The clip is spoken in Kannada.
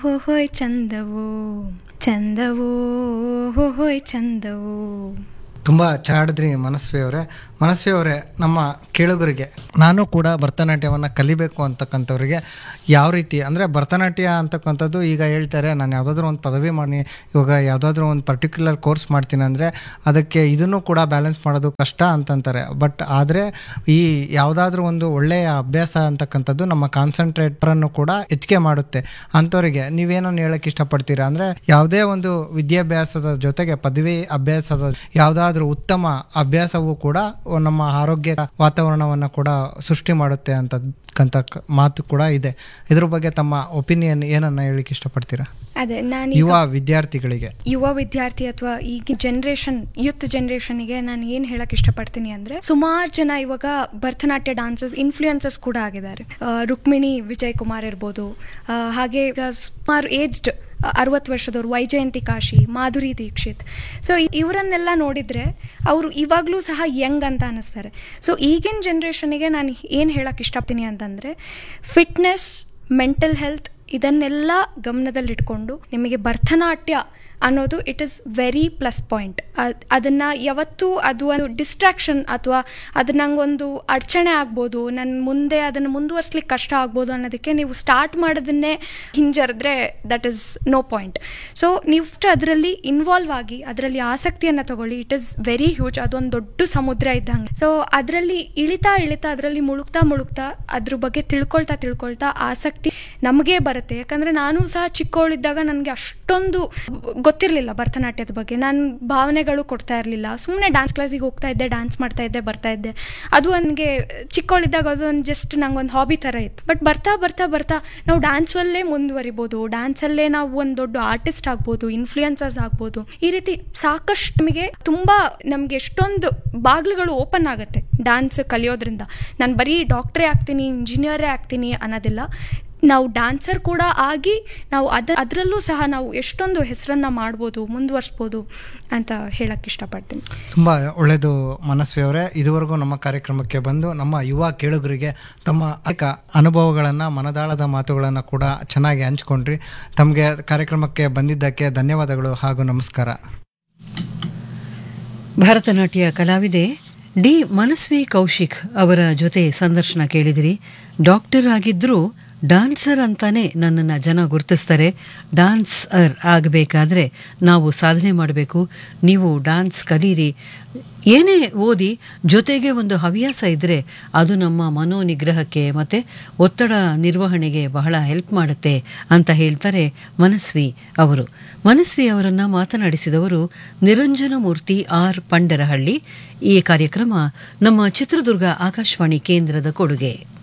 ಹೋಯ್ ಚಂದವೋ ಚಂದವೋ ಹೋಯ್ ಚಂದವೋ ತುಂಬ ಚಾಡಿದ್ರಿ ಮನಸ್ವಿ ಅವರೇ ಮನಸ್ವಿ ಅವರೇ ನಮ್ಮ ಕೇಳುಗರಿಗೆ ನಾನು ಕೂಡ ಭರತನಾಟ್ಯವನ್ನು ಕಲಿಬೇಕು ಅಂತಕ್ಕಂಥವ್ರಿಗೆ ಯಾವ ರೀತಿ ಅಂದರೆ ಭರತನಾಟ್ಯ ಅಂತಕ್ಕಂಥದ್ದು ಈಗ ಹೇಳ್ತಾರೆ ನಾನು ಯಾವುದಾದ್ರೂ ಒಂದು ಪದವಿ ಮಾಡಿ ಇವಾಗ ಯಾವುದಾದ್ರೂ ಒಂದು ಪರ್ಟಿಕ್ಯುಲರ್ ಕೋರ್ಸ್ ಮಾಡ್ತೀನಿ ಅಂದರೆ ಅದಕ್ಕೆ ಇದನ್ನು ಕೂಡ ಬ್ಯಾಲೆನ್ಸ್ ಮಾಡೋದು ಕಷ್ಟ ಅಂತಂತಾರೆ ಬಟ್ ಆದರೆ ಈ ಯಾವುದಾದ್ರೂ ಒಂದು ಒಳ್ಳೆಯ ಅಭ್ಯಾಸ ಅಂತಕ್ಕಂಥದ್ದು ನಮ್ಮ ಕಾನ್ಸಂಟ್ರೇಟರನ್ನು ಕೂಡ ಹೆಚ್ಚಿಗೆ ಮಾಡುತ್ತೆ ಅಂಥವರಿಗೆ ನೀವೇನನ್ನು ಹೇಳಕ್ಕೆ ಇಷ್ಟಪಡ್ತೀರಾ ಅಂದರೆ ಯಾವುದೇ ಒಂದು ವಿದ್ಯಾಭ್ಯಾಸದ ಜೊತೆಗೆ ಪದವಿ ಅಭ್ಯಾಸದ ಯಾವುದಾದ್ರೂ ಉತ್ತಮ ಅಭ್ಯಾಸವೂ ಕೂಡ ನಮ್ಮ ಆರೋಗ್ಯ ವಾತಾವರಣವನ್ನು ಕೂಡ ಸೃಷ್ಟಿ ಮಾಡುತ್ತೆ ಅಂತಕ್ಕಂಥ ಕ- ಮಾತು ಕೂಡ ಇದೆ ಇದ್ರ ಬಗ್ಗೆ ತಮ್ಮ ಒಪಿನಿಯನ್ ಏನನ್ನ ಹೇಳಿಕ್ಕೆ ಇಷ್ಟಪಡ್ತೀರಾ ಅದೇ ನಾನು ಯುವ ವಿದ್ಯಾರ್ಥಿಗಳಿಗೆ ಯುವ ವಿದ್ಯಾರ್ಥಿ ಅಥವಾ ಈಗ ಜನರೇಷನ್ ಯೂತ್ ಜನರೇಷನ್ಗೆ ನಾನು ಏನು ಹೇಳಕ್ ಇಷ್ಟಪಡ್ತೀನಿ ಅಂದ್ರೆ ಸುಮಾರು ಜನ ಇವಾಗ ಭರತನಾಟ್ಯ ಡಾನ್ಸಸ್ ಇನ್ಫ್ಲೂಯೆನ್ಸಸ್ ಕೂಡ ಆಗಿದ್ದಾರೆ ಆ, ರುಕ್ಮಿಣಿ ವಿಜಯ್ ಕುಮಾರ್ ಇರ್ಬೋದು ಆ, ಹಾಗೆ ಈಗ ಸುಮಾರು ಏಜ್ಡ್ ಅರವತ್ತು ವರ್ಷದವ್ರು ವೈಜಯಂತಿ ಕಾಶಿ ಮಾಧುರಿ ದೀಕ್ಷಿತ್ ಸೊ ಇವರನ್ನೆಲ್ಲ ನೋಡಿದ್ರೆ ಅವರು ಇವಾಗಲೂ ಸಹ ಯಂಗ್ ಅಂತ ಅನ್ನಿಸ್ತಾರೆ ಸೊ ಈಗಿನ ಜನ್ರೇಷನಿಗೆ ನಾನು ಏನು ಹೇಳಕ್ಕೆ ಇಷ್ಟಪಡ್ತೀನಿ ಅಂತಂದರೆ ಫಿಟ್ನೆಸ್ ಮೆಂಟಲ್ ಹೆಲ್ತ್ ಇದನ್ನೆಲ್ಲ ಗಮನದಲ್ಲಿಟ್ಕೊಂಡು ನಿಮಗೆ ಭರತನಾಟ್ಯ ಅನ್ನೋದು it is very plus point ಅದನ್ನು ಯಾವತ್ತೂ ಅದು ಒಂದು ಡಿಸ್ಟ್ರಾಕ್ಷನ್ ಅಥವಾ ಅದು ನಂಗೊಂದು ಅಡಚಣೆ ಆಗ್ಬೋದು ನನ್ನ ಮುಂದೆ ಅದನ್ನು ಮುಂದುವರ್ಸ್ಲಿಕ್ಕೆ ಕಷ್ಟ ಆಗ್ಬೋದು ಅನ್ನೋದಕ್ಕೆ ನೀವು ಸ್ಟಾರ್ಟ್ ಮಾಡೋದನ್ನೇ ಹಿಂಜರಿದ್ರೆ that is no point so ನೀವು ಅದರಲ್ಲಿ ಇನ್ವಾಲ್ವ್ ಆಗಿ ಅದರಲ್ಲಿ ಆಸಕ್ತಿಯನ್ನು ತಗೊಳ್ಳಿ ಇಟ್ ಇಸ್ ವೆರಿ ಹ್ಯೂಜ್ ಅದೊಂದು ದೊಡ್ಡ ಸಮುದ್ರ ಇದ್ದಂಗೆ ಸೊ ಅದರಲ್ಲಿ ಇಳಿತಾ ಇಳಿತಾ ಅದರಲ್ಲಿ ಮುಳುಗ್ತಾ ಮುಳುಗ್ತಾ ಅದ್ರ ಬಗ್ಗೆ ತಿಳ್ಕೊಳ್ತಾ ತಿಳ್ಕೊಳ್ತಾ ಆಸಕ್ತಿ ನಮಗೇ ಬರುತ್ತೆ ಯಾಕಂದರೆ ನಾನು ಸಹ ಚಿಕ್ಕವಳಿದ್ದಾಗ ನನಗೆ ಅಷ್ಟೊಂದು ಗೊತ್ತಿರಲಿಲ್ಲ ಭರತನಾಟ್ಯದ ಬಗ್ಗೆ ನಾನು ಭಾವನೆಗಳು ಕೊಡ್ತಾ ಇರಲಿಲ್ಲ ಸುಮ್ಮನೆ ಡ್ಯಾನ್ಸ್ ಕ್ಲಾಸಿಗೆ ಹೋಗ್ತಾ ಇದ್ದೆ ಡ್ಯಾನ್ಸ್ ಮಾಡ್ತಾ ಇದ್ದೆ ಬರ್ತಾ ಇದ್ದೆ ಅದು ನನಗೆ ಚಿಕ್ಕವಳಿದ್ದಾಗ ಅದು ಒಂದು ಜಸ್ಟ್ ನಂಗೊಂದು ಹಾಬಿ ಥರ ಇತ್ತು ಬಟ್ ಬರ್ತಾ ಬರ್ತಾ ಬರ್ತಾ ನಾವು ಡ್ಯಾನ್ಸಲ್ಲೇ ಮುಂದುವರಿಬೋದು ಡ್ಯಾನ್ಸಲ್ಲೇ ನಾವು ಒಂದು ದೊಡ್ಡ ಆರ್ಟಿಸ್ಟ್ ಆಗ್ಬೋದು ಇನ್ಫ್ಲೂಯೆನ್ಸರ್ಸ್ ಆಗ್ಬೋದು ಈ ರೀತಿ ಸಾಕಷ್ಟು ನಮಗೆ ತುಂಬ ನಮಗೆ ಎಷ್ಟೊಂದು ಬಾಗಿಲುಗಳು ಓಪನ್ ಆಗುತ್ತೆ ಡ್ಯಾನ್ಸ್ ಕಲಿಯೋದ್ರಿಂದ ನಾನು ಬರೀ ಡಾಕ್ಟ್ರೇ ಆಗ್ತೀನಿ ಇಂಜಿನಿಯರೇ ಆಗ್ತೀನಿ ಅನ್ನೋದಿಲ್ಲ ನಾವು ಡ್ಯಾನ್ಸರ್ ಕೂಡ ಆಗಿ ನಾವು ಅದ ಅದರಲ್ಲೂ ಸಹ ನಾವು ಎಷ್ಟೊಂದು ಹೆಸರನ್ನು ಮಾಡ್ಬೋದು ಮುಂದುವರ್ಸ್ಬೋದು ಅಂತ ಹೇಳಕ್ಕೆ ಇಷ್ಟಪಡ್ತೀನಿ ತುಂಬ ಒಳ್ಳೆಯದು ಮನಸ್ವಿ ಅವರೇ ಇದುವರೆಗೂ ನಮ್ಮ ಕಾರ್ಯಕ್ರಮಕ್ಕೆ ಬಂದು ನಮ್ಮ ಯುವ ಕೇಳುಗರಿಗೆ ತಮ್ಮ ಅನೇಕ ಅನುಭವಗಳನ್ನು ಮನದಾಳದ ಮಾತುಗಳನ್ನು ಕೂಡ ಚೆನ್ನಾಗಿ ಹಂಚ್ಕೊಂಡ್ರಿ ತಮಗೆ ಕಾರ್ಯಕ್ರಮಕ್ಕೆ ಬಂದಿದ್ದಕ್ಕೆ ಧನ್ಯವಾದಗಳು ಹಾಗೂ ನಮಸ್ಕಾರ ಭರತನಾಟ್ಯ ಕಲಾವಿದೆ ಡಿ ಮನಸ್ವಿ ಕೌಶಿಕ್ ಅವರ ಜೊತೆ ಸಂದರ್ಶನ ಕೇಳಿದಿರಿ ಡಾಕ್ಟರ್ ಆಗಿದ್ದರೂ ಡಾನ್ಸರ್ ಅಂತಾನೆ ನನ್ನನ್ನು ಜನ ಗುರುತಿಸ್ತಾರೆ ಡಾನ್ಸರ್ ಆಗಬೇಕಾದ್ರೆ ನಾವು ಸಾಧನೆ ಮಾಡಬೇಕು ನೀವು ಡಾನ್ಸ್ ಕಲೀರಿ ಏನೇ ಓದಿ ಜೊತೆಗೆ ಒಂದು ಹವ್ಯಾಸ ಇದ್ದರೆ ಅದು ನಮ್ಮ ಮನೋನಿಗ್ರಹಕ್ಕೆ ಮತ್ತು ಒತ್ತಡ ನಿರ್ವಹಣೆಗೆ ಬಹಳ ಹೆಲ್ಪ್ ಮಾಡುತ್ತೆ ಅಂತ ಹೇಳ್ತಾರೆ ಮನಸ್ವಿ ಅವರು ಮನಸ್ವಿ ಅವರನ್ನು ಮಾತನಾಡಿಸಿದವರು ನಿರಂಜನ ಮೂರ್ತಿ ಆರ್ ಪಂಡರಹಳ್ಳಿ ಈ ಕಾರ್ಯಕ್ರಮ ನಮ್ಮ ಚಿತ್ರದುರ್ಗ ಆಕಾಶವಾಣಿ ಕೇಂದ್ರದ ಕೊಡುಗೆ